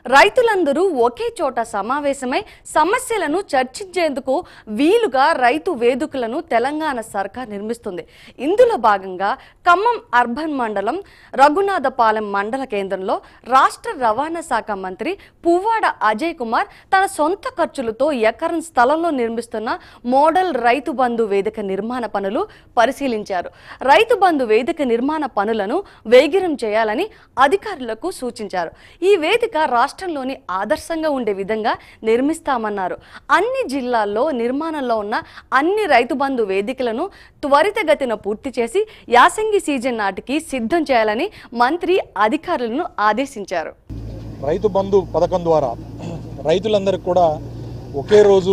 రైతులందరూ ఒకే చోట సమావేశమై సమస్యలను చర్చించేందుకు వీలుగా రైతు వేదికలను తెలంగాణ సర్కార్ నిర్మిస్తుంది ఇందులో భాగంగా ఖమ్మం అర్బన్ మండలం రఘునాథపాలెం మండల కేంద్రంలో రాష్ట్ర రవాణా శాఖ మంత్రి పువ్వాడ అజయ్ కుమార్ తన సొంత ఖర్చులతో ఎకరం స్థలంలో నిర్మిస్తున్న మోడల్ రైతు బంధు వేదిక నిర్మాణ పనులు పరిశీలించారు రైతు బంధు వేదిక నిర్మాణ పనులను వేగిరం చేయాలని అధికారులకు సూచించారు ఈ వేదిక రాష్ట్రంలోని ఆదర్శంగా ఉండే విధంగా నిర్మిస్తామన్నారు అన్ని జిల్లాల్లో నిర్మాణంలో ఉన్న అన్ని రైతు బంధు వేదికలను త్వరితగతిన పూర్తి చేసి యాసంగి సీజన్ నాటికి సిద్ధం చేయాలని మంత్రి అధికారులను ఆదేశించారు రైతు బంధు పథకం ద్వారా రైతులందరికీ కూడా ఒకే రోజు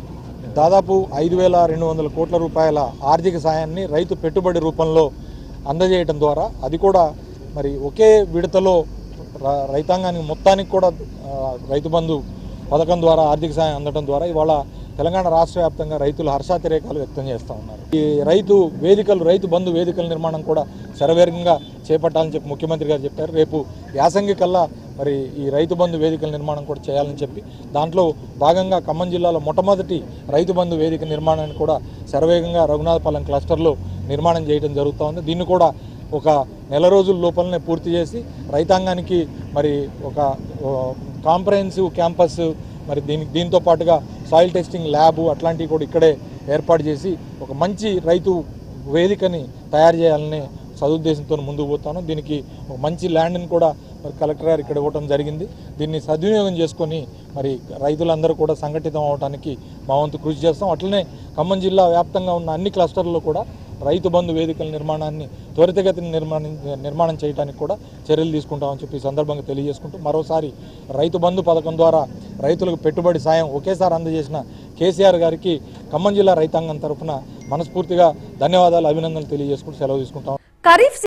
దాదాపు ఐదు వేల రెండు వందల కోట్ల రూపాయల ఆర్థిక సాయాన్ని రైతు పెట్టుబడి రూపంలో అందజేయటం ద్వారా అది కూడా మరి ఒకే విడతలో ర- రైతాంగానికి మొత్తానికి కూడా ఆ, రైతు బంధు పథకం ద్వారా ఆర్థిక సాయం అందడం ద్వారా ఇవాళ తెలంగాణ రాష్ట్ర వ్యాప్తంగా రైతులు హర్షాతిరేకాలు వ్యక్తం చేస్తూ ఉన్నారు ఈ రైతు వేదికలు రైతు బంధు వేదికల నిర్మాణం కూడా శరవేగంగా చేపట్టాలని చెప్పి ముఖ్యమంత్రి గారు చెప్పారు రేపు యాసంగి కల్లా మరి ఈ రైతు బంధు వేదికల నిర్మాణం కూడా చేయాలని చెప్పి దాంట్లో భాగంగా ఖమ్మం జిల్లాలో మొట్టమొదటి రైతు బంధు వేదిక నిర్మాణాన్ని కూడా శరవేగంగా రఘునాథపాలెం క్లస్టర్లో నిర్మాణం చేయడం జరుగుతూ ఉంది దీన్ని కూడా ఒక నెల రోజుల లోపలనే పూర్తి చేసి రైతాంగానికి మరి ఒక కాంప్రహెన్సివ్ క్యాంపస్ మరి దీని దీంతో పాటుగా సాయిల్ టెస్టింగ్ ల్యాబ్ అట్లాంటివి కూడా ఇక్కడే ఏర్పాటు చేసి ఒక మంచి రైతు వేదికని తయారు చేయాలనే సదుద్దేశంతో ముందుకు పోతాను దీనికి ఒక మంచి ల్యాండ్ని కూడా మరి కలెక్టర్ గారు ఇక్కడ ఇవ్వడం జరిగింది దీన్ని సద్వినియోగం చేసుకొని మరి రైతులందరూ కూడా సంఘటితం అవడానికి మా వంతు కృషి చేస్తాం అట్లనే ఖమ్మం జిల్లా వ్యాప్తంగా ఉన్న అన్ని క్లస్టర్లలో కూడా రైతు బంధు వేదికల నిర్మాణాన్ని త్వరితగతిన నిర్మాణం నిర్మాణం చేయడానికి కూడా చర్యలు తీసుకుంటామని చెప్పి ఈ సందర్భంగా తెలియజేసుకుంటూ మరోసారి రైతు బంధు పథకం ద్వారా రైతులకు పెట్టుబడి సాయం ఒకేసారి అందజేసిన కేసీఆర్ గారికి ఖమ్మం జిల్లా రైతాంగం తరఫున మనస్ఫూర్తిగా ధన్యవాదాలు అభినందనలు తెలియజేసుకుంటూ సెలవు తీసుకుంటాం ఖరీఫ్